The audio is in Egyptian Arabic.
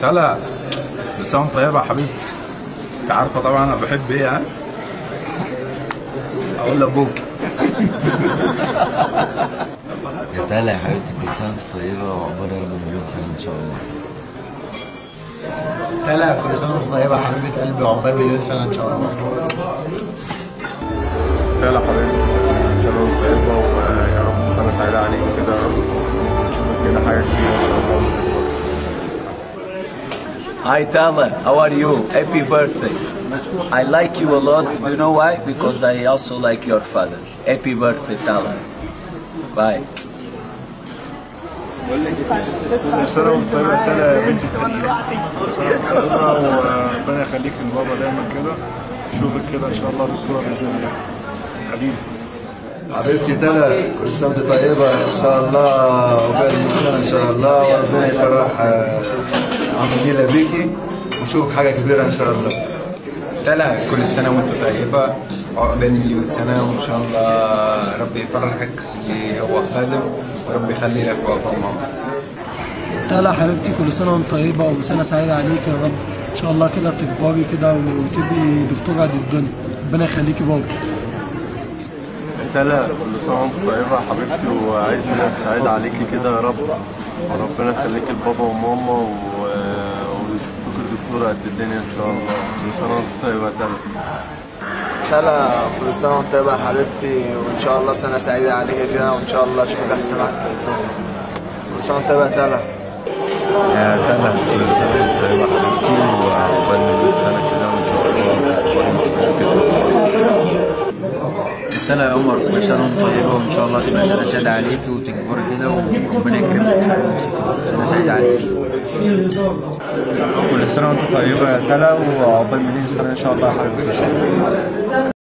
تلا كل سنه وانت طيبه يا حبيبتي انت عارفه طبعا انا بحب ايه ها اقول لابوك يا تالا يا حبيبتي كل سنة وانت طيبة وعقبال يا رب مليون سنة إن شاء الله تلا كل سنه وانت طيبه يا حبيبه قلبي وعقبال مليون سنه ان شاء الله تلا حبيبتي كل سنه وانت طيبه ويا رب سنه سعيده عليك كده يا رب نشوفك كده حاجه كبيره ان شاء الله Hi Tala, how are you? Happy birthday. I like you a lot. Do you know why? Because I also like your father. Happy birthday, Tala. Bye. كل سنه وانت طيبه يا تلا يا بنتي كل سنه وانت طيبه وربنا يخليك لبابا دايما كده اشوفك كده ان شاء الله دكتوره باذن الله حبيبي حبيبتي تلا كل سنة وانت طيبة إن شاء الله عقبال سنة إن شاء الله وربنا يفرح آه، عم نيلة بيكي ونشوفك حاجة كبيرة إن شاء الله تلا كل سنة وانت طيبة عقبال مليون سنة وإن شاء الله ربي يفرحك هو خادم وربي يخلي لك بابا وماما تلا حبيبتي كل سنة وانت طيبة وسنة سعيدة عليك يا رب إن شاء الله كده تكبري كده وتبقي دكتورة قد الدنيا ربنا يخليكي بابا تلا كل سنة وانت طيبة يا حبيبتي وعيد ميلاد سعيد عليكي كده يا رب وربنا يخليك لبابا وماما و... ونشوفك الدكتورة قد الدنيا إن شاء الله كل سنة وانت طيبة يا تلا تلا كل سنه وانت طيبه يا حبيبتي وان شاء الله سنه سعيده عليك كده وان شاء الله اشوفك احسن واحد في الدنيا كل سنه وانت طيبه يا تلا يا تالا كل سنة وانت طيبة يا حبيبتي وعقبال مليون سنة كده وإن شاء الله تلا يا عمر كل سنة وانت طيبة وإن شاء الله تبقى سنة سعيدة عليكي وتكبري كده وربنا يكرمك يا حبيبتي سنة سعيدة عليكي كل سنه وانت طيبه يا تلا وعقبال مليون سنه ان شاء الله يا حبيبتي